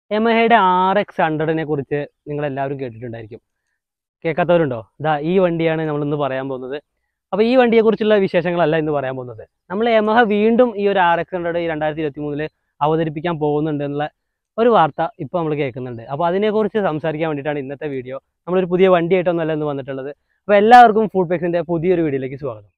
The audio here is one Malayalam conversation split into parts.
യമഹയുടെ ആർ എക്സ് ഹൺഡ്രഡിനെ കുറിച്ച് നിങ്ങൾ എല്ലാവരും കേട്ടിട്ടുണ്ടായിരിക്കും കേൾക്കാത്തവരുണ്ടോ ഇതാ ഈ വണ്ടിയാണ് നമ്മൾ ഇന്ന് പറയാൻ പോകുന്നത് അപ്പോൾ ഈ വണ്ടിയെക്കുറിച്ചുള്ള വിശേഷങ്ങളല്ല ഇന്ന് പറയാൻ പോകുന്നത് നമ്മൾ യമഹ വീണ്ടും ഈ ഒരു ആർ എക്സ് ഹൺഡ്രഡ് ഈ രണ്ടായിരത്തി ഇരുപത്തി മൂന്നില് അവതരിപ്പിക്കാൻ പോകുന്നുണ്ട് എന്നുള്ള ഒരു വാർത്ത ഇപ്പോൾ നമ്മൾ കേൾക്കുന്നുണ്ട് അപ്പോൾ അതിനെക്കുറിച്ച് സംസാരിക്കാൻ വേണ്ടിയിട്ടാണ് ഇന്നത്തെ വീഡിയോ നമ്മളൊരു പുതിയ വണ്ടിയായിട്ടൊന്നുമല്ല ഇന്ന് വന്നിട്ടുള്ളത് അപ്പോൾ എല്ലാവർക്കും ഫുഡ് പെക്സിൻ്റെ പുതിയൊരു വീഡിയോയിലേക്ക് സ്വാഗതം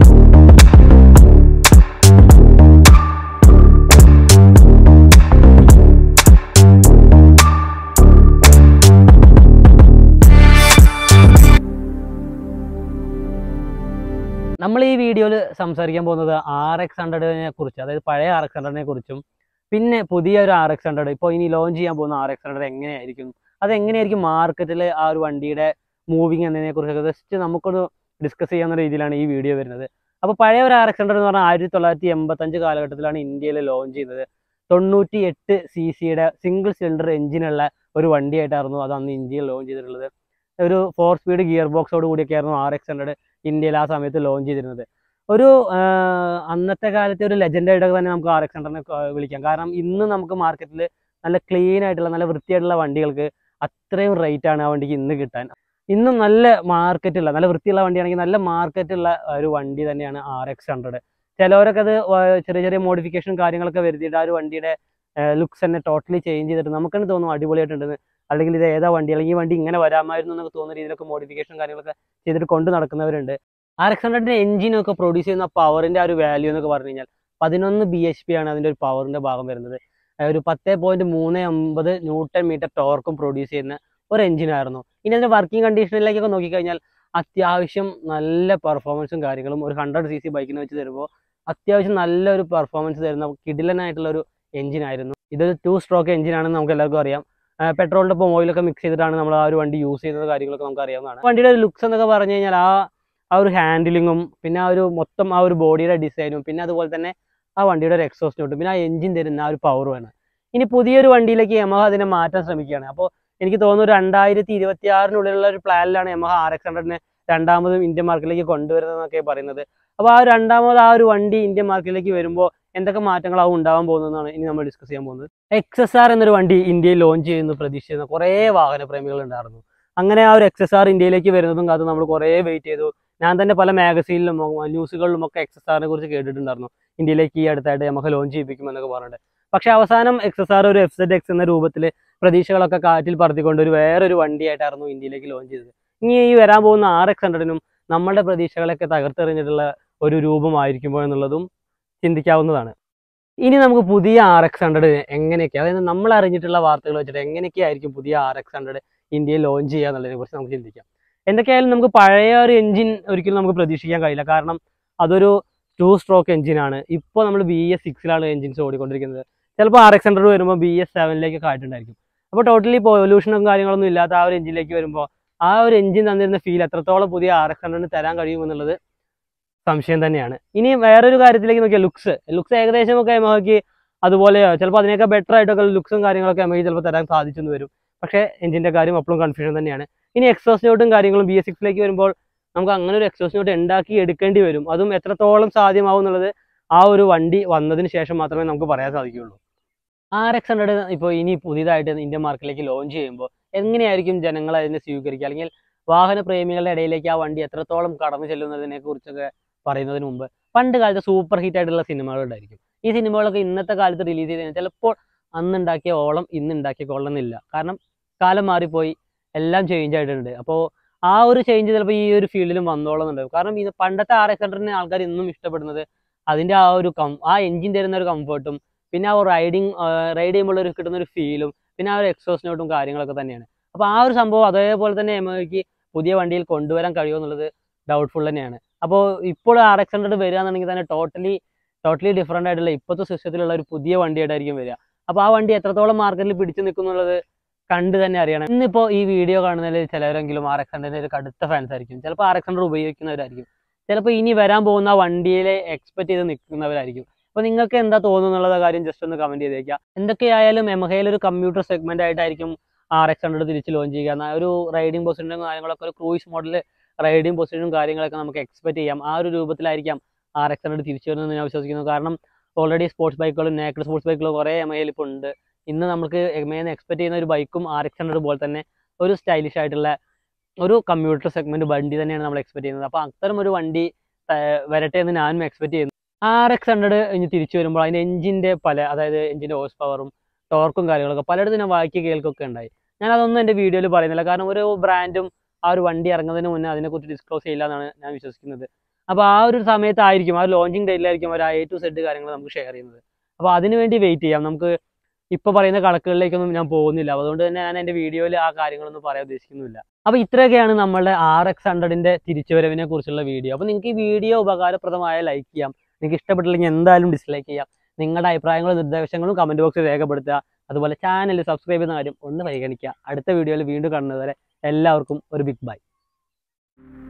നമ്മൾ ഈ വീഡിയോയിൽ സംസാരിക്കാൻ പോകുന്നത് ആർ എക്സ് ഹൺഡ്രഡിനെ കുറിച്ച് അതായത് പഴയ ആർ എക്സ് ഹൺഡ്രഡിനെ കുറിച്ചും പിന്നെ പുതിയ ഒരു ആർ എക്സ് ഹൺഡ്രഡ് ഇപ്പോൾ ഇനി ലോഞ്ച് ചെയ്യാൻ പോകുന്ന ആർ എക്സ് ഹൺഡ്രഡ് എങ്ങനെയായിരിക്കും അത് എങ്ങനെയായിരിക്കും മാർക്കറ്റിൽ ആ ഒരു വണ്ടിയുടെ മൂവിങ് എന്നതിനെ കുറിച്ചൊക്കെ ജസ്റ്റ് നമുക്കൊന്ന് ഡിസ്കസ് ചെയ്യാവുന്ന രീതിയിലാണ് ഈ വീഡിയോ വരുന്നത് അപ്പോൾ പഴയ ഒരു ആർ എക്സ് ഹൺഡ്രഡ് എന്ന് പറഞ്ഞാൽ ആയിരത്തി തൊള്ളായിരത്തി എൺപത്തഞ്ച് കാലഘട്ടത്തിലാണ് ഇന്ത്യയിൽ ലോഞ്ച് ചെയ്തത് തൊണ്ണൂറ്റി എട്ട് സി സിയുടെ സിംഗിൾ സിലിണ്ടർ എഞ്ചിനുള്ള ഒരു വണ്ടിയായിട്ടായിരുന്നു അത് അന്ന് ഇന്ത്യയിൽ ലോഞ്ച് ചെയ്തിട്ടുള്ളത് ഒരു ഫോർ സ്പീഡ് ഗിയർ ബോക്സോട് കൂടിയൊക്കെ ആയിരുന്നു ആർ എക്സ് ഹൺഡ്രഡ് ഇന്ത്യയിൽ ആ സമയത്ത് ലോഞ്ച് ചെയ്തിരുന്നത് ഒരു ആഹ്, അന്നത്തെ കാലത്തെ ഒരു ലെജൻഡായിട്ടൊക്കെ തന്നെ നമുക്ക് ആർ എക്സ് ഹൺഡ്രഡിനെ വിളിക്കാം കാരണം ഇന്ന് നമുക്ക് മാർക്കറ്റിൽ നല്ല ക്ലീൻ ആയിട്ടുള്ള നല്ല വൃത്തിയായിട്ടുള്ള വണ്ടികൾക്ക് അത്രയും റേറ്റ് ആണ് ആ വണ്ടിക്ക് ഇന്ന് കിട്ടാൻ ഇന്നും നല്ല മാർക്കറ്റുള്ള നല്ല വൃത്തിയുള്ള വണ്ടിയാണെങ്കിൽ നല്ല മാർക്കറ്റുള്ള ഒരു വണ്ടി തന്നെയാണ് ആർ എക്സ് ഹൺഡ്രഡ് ചിലവരൊക്കെ അത് വ- ചെറിയ ചെറിയ മോഡിഫിക്കേഷൻ കാര്യങ്ങളൊക്കെ വരുത്തിയിട്ട് ആ ഒരു വണ്ടിയുടെ ലുക്സ് തന്നെ ടോട്ടലി ചേഞ്ച് ചെയ്തിട്ട് നമുക്ക് തന്നെ തോന്നും അടിപൊളിയായിട്ടുണ്ടെന്ന് അല്ലെങ്കിൽ ഇത് ഏതാ വണ്ടി അല്ലെങ്കിൽ ഈ വണ്ടി ഇങ്ങനെ വരാമായിരുന്നു എന്നൊക്കെ തോന്നുന്ന രീതിയിലൊക്കെ മോഡിഫിക്കേഷൻ കാര്യങ്ങളൊക്കെ ചെയ്തിട്ട് കൊണ്ട് നടക്കുന്നവരുണ്ട് ആർ എക്സ് ഹൺഡ്രഡിന്റെ എഞ്ചിനൊക്കെ പ്രൊഡ്യൂസ് ചെയ്യുന്ന പവറിന്റെ ആ ഒരു വാല്യൂ എന്നൊക്കെ പറഞ്ഞു കഴിഞ്ഞാൽ പതിനൊന്ന് ബി എച്ച് പി ആണ് അതിന്റെ ഒരു പവറിന്റെ ഭാഗം വരുന്നത് അതായത് ഒരു പത്ത് പോയിന്റ് മൂന്ന് ഒമ്പത് ന്യൂട്ടൺ മീറ്റർ ടോർക്കും പ്രൊഡ്യൂസ് ചെയ്യുന്ന ഒരു എഞ്ചിനായിരുന്നു ഇനി അതിന്റെ വർക്കിംഗ് കണ്ടീഷനിലേക്കൊക്കെ നോക്കിക്കഴിഞ്ഞാൽ അത്യാവശ്യം നല്ല പെർഫോമൻസും കാര്യങ്ങളും ഒരു ഹൺഡ്രഡ് സി സി ബൈക്കിന് വെച്ച് തരുമ്പോൾ അത്യാവശ്യം നല്ലൊരു പെർഫോമൻസ് തരുന്ന കിടിലനായിട്ടുള്ള ഒരു എഞ്ചിനായിരുന്നു ഇതൊരു ടു സ്ട്രോക്ക് എഞ്ചിനാണെന്ന് നമുക്ക് എല്ലാവർക്കും അറിയാം പെട്രോളിന്റെ ഒപ്പം ഓയിലൊക്കെ മിക്സ് ചെയ്തിട്ടാണ് നമ്മൾ ആ ഒരു വണ്ടി യൂസ് ചെയ്യുന്നത് കാര്യങ്ങളൊക്കെ നമുക്ക് അറിയാവുന്നതാണ് വണ്ടിയുടെ ഒരു ലുക്സ് എന്നൊക്കെ പറഞ്ഞു കഴിഞ്ഞാൽ ആ ആ ഒരു ഹാൻഡിലിങ്ങും പിന്നെ ആ ഒരു മൊത്തം ആ ഒരു ബോഡിയുടെ ഡിസൈനും പിന്നെ അതുപോലെ തന്നെ ആ വണ്ടിയുടെ ഒരു എക്സോസ്റ്റ് നോട്ടും പിന്നെ ആ എഞ്ചിൻ തരുന്ന ആ ഒരു പവറുമാണ് ഇനി പുതിയൊരു വണ്ടിയിലേക്ക് യമഹ അതിനെ മാറ്റാൻ ശ്രമിക്കുകയാണ് അപ്പോൾ എനിക്ക് തോന്നുന്നു രണ്ടായിരത്തി ഇരുപത്തി ആറിനുള്ളിലുള്ള ഒരു പ്ലാനിലാണ് യമഹ ആർ എക്സ് ഹൺഡ്രഡിനെ രണ്ടാമതും ഇന്ത്യൻ മാർക്കറ്റിലേക്ക് കൊണ്ടുവരുന്നതെന്നൊക്കെ പറയുന്നത് അപ്പോൾ ആ രണ്ടാമത് ആ ഒരു വണ്ടി ഇന്ത്യൻ മാർക്കറ്റിലേക്ക് വരുമ്പോൾ എന്തൊക്കെ മാറ്റങ്ങളാവും ഉണ്ടാവാൻ പോകുന്നതെന്നാണ് ഇനി നമ്മൾ ഡിസ്കസ് ചെയ്യാൻ പോകുന്നത് എക്സ് എസ് ആർ എന്നൊരു വണ്ടി ഇന്ത്യയിൽ ലോഞ്ച് ചെയ്യുന്നു പ്രതീക്ഷിച്ചിരുന്ന കുറേ വാഹന പ്രേമികൾ ഉണ്ടായിരുന്നു അങ്ങനെ ആ ഒരു എക്സ് എസ് ആർ ഇന്ത്യയിലേക്ക് വരുന്നതും കാത്ത് നമ്മൾ കുറേ വെയിറ്റ് ചെയ്തു ഞാൻ തന്നെ പല മാഗസീനിലും ന്യൂസുകളിലും ഒക്കെ എക്സ് എസ് ആറിനെ കുറിച്ച് കേട്ടിട്ടുണ്ടായിരുന്നു ഇന്ത്യയിലേക്ക് ഈ അടുത്തായിട്ട് നമുക്ക് ലോഞ്ച് ചെയ്യിപ്പിക്കുമെന്നൊക്കെ പറഞ്ഞിട്ട് പക്ഷെ അവസാനം എക്സ് എസ് ആർ ഒരു എഫ് സെഡ് എക്സ് എന്ന രൂപത്തിൽ പ്രതീക്ഷകളൊക്കെ കാറ്റിൽ പറത്തിക്കൊണ്ട് ഒരു വേറൊരു വണ്ടിയായിട്ടായിരുന്നു ഇന്ത്യയിലേക്ക് ലോഞ്ച് ചെയ്തത് ഇനി ഈ വരാൻ പോകുന്ന ആർ എക്സ് ഹൺഡ്രഡിനും നമ്മളുടെ പ്രതീക്ഷകളൊക്കെ തകർത്തെറിഞ്ഞിട്ടുള്ള ഒരു രൂപമായിരിക്കുമ്പോൾ എന്നുള്ളതും ചിന്തിക്കാവുന്നതാണ് ഇനി നമുക്ക് പുതിയ ആർ എക്സ് ഹൺഡ്രഡ് എങ്ങനെയൊക്കെ അതായത് നമ്മൾ അറിഞ്ഞിട്ടുള്ള വാർത്തകൾ വെച്ചിട്ട് എങ്ങനെയൊക്കെ ആയിരിക്കും പുതിയ ആർ എക്സ് ഹൺഡ്രഡ് ഇന്ത്യയിൽ ലോഞ്ച് ചെയ്യുക എന്നുള്ളതിനെ കുറിച്ച് നമുക്ക് ചിന്തിക്കാം എന്തൊക്കെയായാലും നമുക്ക് പഴയ ഒരു എഞ്ചിൻ ഒരിക്കലും നമുക്ക് പ്രതീക്ഷിക്കാൻ കഴിയില്ല കാരണം അതൊരു ടു സ്ട്രോക്ക് എഞ്ചിനാണ് ഇപ്പോൾ നമ്മൾ ബി എസ് സിക്സിലാണ് എഞ്ചിൻസ് ഓടിക്കൊണ്ടിരിക്കുന്നത് ചിലപ്പോൾ ആർ എക്സ് ഹൺഡ്രഡ് വരുമ്പോൾ ബി എസ് സെവനിലേക്കൊക്കെ ആയിട്ടുണ്ടായിരിക്കും അപ്പോൾ ടോട്ടലി പൊല്യൂഷനും കാര്യങ്ങളൊന്നും ഇല്ലാത്ത ആ ഒരു എഞ്ചിനിലേക്ക് വരുമ്പോൾ ആ ഒരു എഞ്ചിൻ തന്നിരുന്ന ഫീൽ എത്രത്തോളം പുതിയ ആർ എക്സ് ഹൺഡ്രഡിന് തരാൻ കഴിയുമെന്നുള്ളത് സംശയം തന്നെയാണ് ഇനി വേറൊരു കാര്യത്തിലേക്ക് നോക്കിയാൽ ലുക്സ് ലുക്സ് ഏകദേശം ഒക്കെ എമഹയ്ക്ക് അതുപോലെ ചിലപ്പോൾ അതിനേക്കാൾ ബെറ്റർ ആയിട്ടൊക്കെ ലുക്സും കാര്യങ്ങളൊക്കെ എമഹയ്ക്ക് ചിലപ്പോൾ തരാൻ സാധിച്ചെന്ന് വരും പക്ഷേ എഞ്ചിന്റെ കാര്യം അപ്പോഴും കൺഫ്യൂഷൻ തന്നെയാണ് ഇനി എക്സോസ് നോട്ടും കാര്യങ്ങളും ബി എസ് സിക്സിലേക്ക് വരുമ്പോൾ നമുക്ക് അങ്ങനെ ഒരു എക്സോസ് നോട്ട് ഉണ്ടാക്കി എടുക്കേണ്ടി വരും അതും എത്രത്തോളം സാധ്യമാവും എന്നുള്ളത് ആ ഒരു വണ്ടി വന്നതിന് ശേഷം മാത്രമേ നമുക്ക് പറയാൻ സാധിക്കുകയുള്ളൂ ആർ എക്സ് ഹൺഡ്രഡ് ഇപ്പോൾ ഇനി പുതിയതായിട്ട് ഇന്ത്യൻ മാർക്കറ്റിലേക്ക് ലോഞ്ച് ചെയ്യുമ്പോൾ എങ്ങനെയായിരിക്കും ജനങ്ങൾ അതിനെ സ്വീകരിക്കുക അല്ലെങ്കിൽ വാഹന പ്രേമികളുടെ ഇടയിലേക്ക് ആ വണ്ടി എത്രത്തോളം കടന്നു ചെല്ലുന്നതിനെ കുറിച്ചൊക്കെ പറയുന്നതിന് മുമ്പ് പണ്ട് കാലത്ത് സൂപ്പർ ഹിറ്റ് ആയിട്ടുള്ള സിനിമകൾ ഉണ്ടായിരിക്കും ഈ സിനിമകളൊക്കെ ഇന്നത്തെ കാലത്ത് റിലീസ് ചെയ്ത് കഴിഞ്ഞാൽ ചിലപ്പോൾ അന്ന് ഉണ്ടാക്കിയ ഓളം ഇന്ന് ഉണ്ടാക്കിയ കൊള്ളണമെന്നില്ല കാരണം കാലം മാറിപ്പോയി എല്ലാം ചേഞ്ച് ആയിട്ടുണ്ട് അപ്പോൾ ആ ഒരു ചേഞ്ച് ചിലപ്പോൾ ഈ ഒരു ഫീൽഡിലും വന്നോളുന്നുണ്ടാവും കാരണം ഇത് പണ്ടത്തെ ആർ എക്സ് ഹൺഡ്രഡിനെ ആൾക്കാർ ഇന്നും ഇഷ്ടപ്പെടുന്നത് അതിൻ്റെ ആ ഒരു കം ആ എഞ്ചിൻ തരുന്ന ഒരു കംഫർട്ടും പിന്നെ ആ ഒരു റൈഡിങ് റൈഡ് ചെയ്യുമ്പോൾ ഒരു കിട്ടുന്ന ഒരു ഫീലും പിന്നെ ആ ഒരു എക്സോസ് നോട്ടും കാര്യങ്ങളൊക്കെ തന്നെയാണ് അപ്പോൾ ആ ഒരു സംഭവം അതേപോലെ തന്നെ എമയ്ക്ക് പുതിയ വണ്ടിയിൽ കൊണ്ടുവരാൻ കഴിയുമോ എന്നുള്ളത് ഡൗട്ട്ഫുൾ തന്നെയാണ് അപ്പോൾ ഇപ്പോൾ ആർ എക്സ് ഹൺഡ്രഡ് വരികയാണെന്നുണ്ടെങ്കിൽ തന്നെ ടോട്ടലി ടോട്ടലി ഡിഫറെൻ്റ് ആയിട്ടുള്ള ഇപ്പോഴത്തെ സിസ്റ്റത്തിലുള്ള ഒരു പുതിയ വണ്ടിയായിട്ടായിരിക്കും വരിക അപ്പോൾ ആ വണ്ടി എത്രത്തോളം മാർക്കറ്റിൽ പിടിച്ചു നിൽക്കുന്നുള്ളത് കണ്ട് തന്നെ അറിയണം ഇന്നിപ്പോൾ ഈ വീഡിയോ കാണുന്നതിൽ ചിലവരെങ്കിലും ആർ എക്സ് ഹൺഡ്രഡിൻ്റെ ഒരു കടുത്ത ഫാൻസ് ആയിരിക്കും ചിലപ്പോൾ ആർ എക്സ് ഹൺഡ്രഡ് ഉപയോഗിക്കുന്നവരായിരിക്കും ചിലപ്പോൾ ഇനി വരാൻ പോകുന്ന ആ വണ്ടിയിലെ എക്സ്പെക്ട് ചെയ്ത് നിൽക്കുന്നവരായിരിക്കും അപ്പോൾ നിങ്ങൾക്ക് എന്താ തോന്നുന്നുള്ള കാര്യം ജസ്റ്റ് ഒന്ന് കമൻറ്റ് ചെയ്തേക്കുക എന്തൊക്കെയായാലും എമഹയിൽ ഒരു കമ്പ്യൂട്ടർ സെഗ്മെന്റ് ആയിട്ടായിരിക്കും ആർ എക്സ് ഹൺഡ്രഡ് തിരിച്ച് ലോഞ്ച് ചെയ്യുക എന്നാൽ ഒരു റൈഡിംഗ് പൊസിഷനും കാര്യങ്ങളൊക്കെ ഒരു ക്രൂയിസ് മോഡൽ റൈഡിംഗ് പൊസിഷനും കാര്യങ്ങളൊക്കെ നമുക്ക് എക്സ്പെക്ട് ചെയ്യാം ആ ഒരു രൂപത്തിലായിരിക്കാം ആർ എക്സ് ഹൺഡ്രഡ് തിരിച്ചു വരുന്നത് ഞാൻ വിശ്വസിക്കുന്നു കാരണം ഓൾറെഡി സ്പോർട്സ് ബൈക്കുകളും നേക്കഡ് സ്പോർട്സ് ബൈക്കുകളും കുറേ എം ഐയിൽ ഇപ്പോൾ ഉണ്ട് ഇന്ന് നമുക്ക് മെയിൻ എക്സ്പെക്ട് ചെയ്യുന്ന ഒരു ബൈക്കും ആർ എക്സ് ഹൺഡ്രഡ് പോലെ തന്നെ ഒരു സ്റ്റൈലിഷ് ആയിട്ടുള്ള ഒരു കമ്പ്യൂട്ടർ സെഗ്മെന്റ് വണ്ടി തന്നെയാണ് നമ്മൾ എക്സ്പെക്ട് ചെയ്യുന്നത് അപ്പോൾ അത്തരം ഒരു വണ്ടി ആ, വരട്ടെ എന്ന് ഞാനും എക്സ്പെക്ട് ചെയ്യുന്നു ആർ എക്സ് ഹൺഡ്രഡ് ഇനി തിരിച്ചു വരുമ്പോൾ അതിൻ്റെ എഞ്ചിൻ്റെ പല അതായത് എഞ്ചിൻ്റെ ഹോഴ്സ് പവറും ടോർക്കും കാര്യങ്ങളൊക്കെ പലയിടത്തും ഞാൻ വായിക്കുക കേൾക്കൊക്കെ ഉണ്ടായി ഞാൻ അതൊന്നും എൻ്റെ വീഡിയോയിൽ പറയുന്നില്ല കാരണം ഒരു ബ്രാൻഡും ആ ഒരു വണ്ടി ഇറങ്ങുന്നതിന് മുന്നേ അതിനെക്കുറിച്ച് ഡിസ്ക്ലോസ് ചെയ്യില്ല എന്നാണ് ഞാൻ വിശ്വസിക്കുന്നത് അപ്പോൾ ആ ഒരു സമയത്തായിരിക്കും ആ ലോഞ്ചിങ് ഡേറ്റിലായിരിക്കും അവർ ആ എ ടു സെഡ് കാര്യങ്ങൾ നമുക്ക് ഷെയർ ചെയ്യുന്നത് അപ്പോൾ അതിന് വേണ്ടി വെയിറ്റ് ചെയ്യാം നമുക്ക് ഇപ്പോൾ പറയുന്ന കണക്കുകളിലേക്കൊന്നും ഞാൻ പോകുന്നില്ല അപ്പോൾ അതുകൊണ്ട് തന്നെ ഞാൻ എൻ്റെ വീഡിയോയിൽ ആ കാര്യങ്ങളൊന്നും പറയാൻ ഉദ്ദേശിക്കുന്നില്ല അപ്പോൾ ഇത്രയൊക്കെയാണ് നമ്മളുടെ ആർ എക്സ് ഹൺഡ്രഡിൻ്റെ തിരിച്ചുവരവിനെ കുറിച്ചുള്ള വീഡിയോ അപ്പോൾ നിങ്ങൾക്ക് ഈ വീഡിയോ ഉപകാരപ്രദമായ ലൈക്ക് ചെയ്യാം നിങ്ങൾക്ക് ഇഷ്ടപ്പെട്ടില്ലെങ്കിൽ എന്തായാലും ഡിസ്ലൈക്ക് ചെയ്യാം നിങ്ങളുടെ അഭിപ്രായങ്ങളും നിർദ്ദേശങ്ങളും കമൻറ്റ് ബോക്സിൽ രേഖപ്പെടുത്തുക അതുപോലെ ചാനൽ സബ്സ്ക്രൈബ് ചെയ്യുന്ന കാര്യം ഒന്ന് പരിഗണിക്കുക അടുത്ത വീഡിയോയിൽ വീണ്ടും കാണുന്നതുവരെ എല്ലാവർക്കും ഒരു ബിഗ് ബൈ